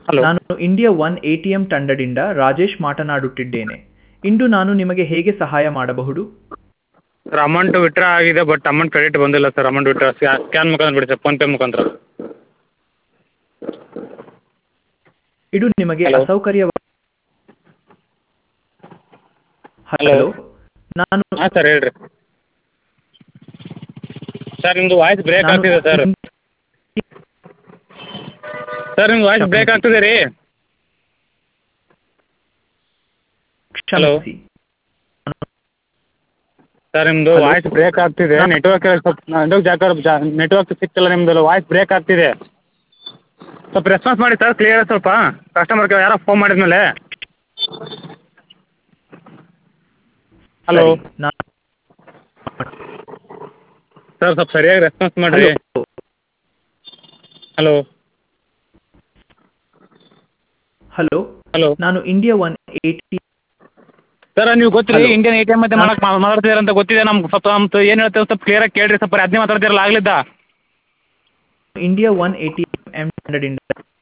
Hello ನಾನು India one ATM ತಂಡದಿಂದ ರಾಜೇಶ್ ಮಾತನಾಡುತ್ತಿದ್ದೇನೆ ಇಂದು ನಾನು ನಿಮಗೆ ಹೇಗೆ ಸಹಾಯ ಮಾಡಬಹುದು ಸರ್ ಅಮೌಂಟ್ ವಿತ್ಡ್ರಾ ಆಗಿದೆ ಬಟ್ ಅಮೌಂಟ್ ಕ್ರೆಡಿಟ್ ಬಂದಿಲ್ಲ ಸರ್ ಅಮೌಂಟ್ ವಿತ್ಡ್ರಾ ಸ್ಕ್ಯಾನ್ ಮುಖಾಂತರ ಬಿಡಿ ಸರ್ ಫೋನ್ಪೇ ಮುಖಾಂತರ ಇದು ನಿಮಗೆ Hello. ಅಸೌಕರ್ಯ Hello. ಹಲೋ ನಾನು ಹಾಂ ಸರ್ ಹೇಳ್ರಿ ಸರ್ ನಿಮ್ಮದು ವಾಯ್ಸ್ ಬ್ರೇಕ್ ನಾನು ಆಗ್ತಿದೆ ಸರ್ ಸರ್ ನಿಮ್ದು ವಾಯ್ಸ್ ಬ್ರೇಕ್ ಆಗ್ತಿದೆ ರೀ Hello. ಕ್ಷಮಿಸಿ ಸರ್ ನಿಮ್ಮದು Hello. ವಾಯ್ಸ್ ಬ್ರೇಕ್ ಆಗ್ತಿದೆ ನೆಟ್ವರ್ಕ್ ಸ್ವಲ್ಪ ನೆಟ್ವರ್ಕ್ ಜಾಗ ನೆಟ್ವರ್ಕ್ ಸಿಗ್ತಿಲ್ಲ ನಿಮ್ಮದು ವಾಯ್ಸ್ ಬ್ರೇಕ್ ಆಗ್ತಿದೆ ಸ್ವಲ್ಪ ರೆಸ್ಪಾನ್ಸ್ ಮಾಡಿ ಸರ್ ಕ್ಲಿಯರ್ ಸ್ವಲ್ಪ ಕಸ್ಟಮರ್ ಕೇರ್ ಯಾರೋ ಫೋನ್ ಮಾಡಿದ್ಮೇಲೆ ಹಲೋ ಸರಿ, ನಾನು ಸರ್ ಸ್ವಲ್ಪ ಸರಿಯಾಗಿ ರೆಸ್ಪಾನ್ಸ್ ಮಾಡಿರಿ ಹಲೋ ಹಲೋ ಹಲೋ ಹಲೋ ನಾನು ಇಂಡಿಯಾ ಒನ್ ಏಟಿ ಸರ್ ನೀವು ಗೊತ್ತಿರಿ Hello. Indian A T M ಮತ್ತೆ ಮಾಡಕ್ಕೆ ಮಾತಾಡ್ತಿದ್ದೀರ ಅಂತ ಗೊತ್ತಿದೆ ನಮ್ಗೆ ಸ್ವಲ್ಪ ನಮ್ದು ಏನು ಹೇಳ್ತೇವೆ ಸ್ವಲ್ಪ ಕ್ಲಿಯರಾಗಿ ಕೇಳಿರಿ ಸ್ವಲ್ಪ ಅದನ್ನೇ ಮಾತಾಡ್ತಿರಲ್ಲ ಆಗ್ಲಿದ್ದ ಇಂಡಿಯಾ ಒನ್ ಎಟಿಎಂ ತಂಡದಿಂದ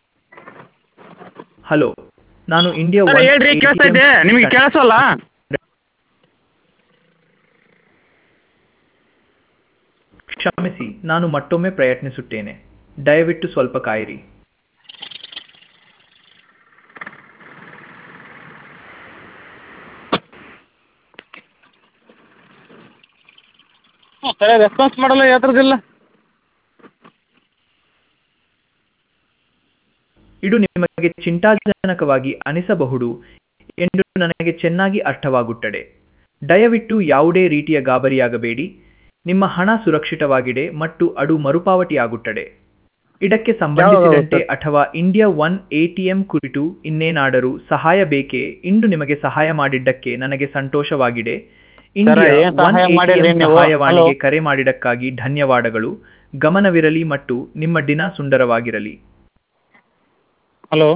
ಹಲೋ ನಾನು ಇಂಡಿಯಾ ಸರ್ ಒನ್ ಹೇಳ್ರಿ ಕೇಳಿಸ್ತಾ ಇದೆ ನಿಮಗೆ ಕೇಳಿಸಲ್ಲ ಕ್ಷಮಿಸಿ ನಾನು ಮತ್ತೊಮ್ಮೆ ಪ್ರಯತ್ನಿಸುತ್ತೇನೆ ದಯವಿಟ್ಟು ಸ್ವಲ್ಪ ಕಾಯಿರಿ ಸರಿಯಾಗಿ ರೆಸ್ಪಾನ್ಸ್ ಮಾಡಲ್ಲ ಯಾತ್ರದಿಲ್ಲ ಇದು ನಿಮಗೆ ಚಿಂತಾಜನಕವಾಗಿ ಅನಿಸಬಹುದು ಎಂದು ನನಗೆ ಚೆನ್ನಾಗಿ ಅರ್ಥವಾಗುತ್ತದೆ ದಯವಿಟ್ಟು ಯಾವುದೇ ರೀತಿಯ ಗಾಬರಿಯಾಗಬೇಡಿ ನಿಮ್ಮ ಹಣ ಸುರಕ್ಷಿತವಾಗಿದೆ ಮತ್ತು ಅದು ಮರುಪಾವತಿಯಾಗುತ್ತದೆ ಇದಕ್ಕೆ ಸಂಬಂಧಿಸಿದಂತೆ ಯಾವಾಗ ಅಥವಾ ಇಂಡಿಯಾ ಒನ್ ಎಟಿಎಂ ಕುರಿತು ಇನ್ನೇನಾದರೂ ಸಹಾಯ ಬೇಕೇ ಇಂದು ನಿಮಗೆ ಸಹಾಯ ಮಾಡಿದ್ದಕ್ಕೆ ನನಗೆ ಸಂತೋಷವಾಗಿದೆ ಇಂಡಿಯಾ ಏನ್ ಒನ್ ಸಹಾಯ ಮಾಡಿದ್ರಿ ಎಟಿಎಂ ನೀವು? ಸಹಾಯವಾಣಿಗೆ Hello? ಕರೆ ಮಾಡಿದ್ದಕ್ಕಾಗಿ ಧನ್ಯವಾದಗಳು ಗಮನವಿರಲಿ ಮತ್ತು ನಿಮ್ಮ ದಿನ ಸುಂದರವಾಗಿರಲಿ ಹಲೋ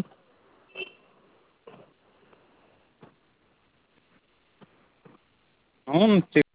ಹ್ಞೂ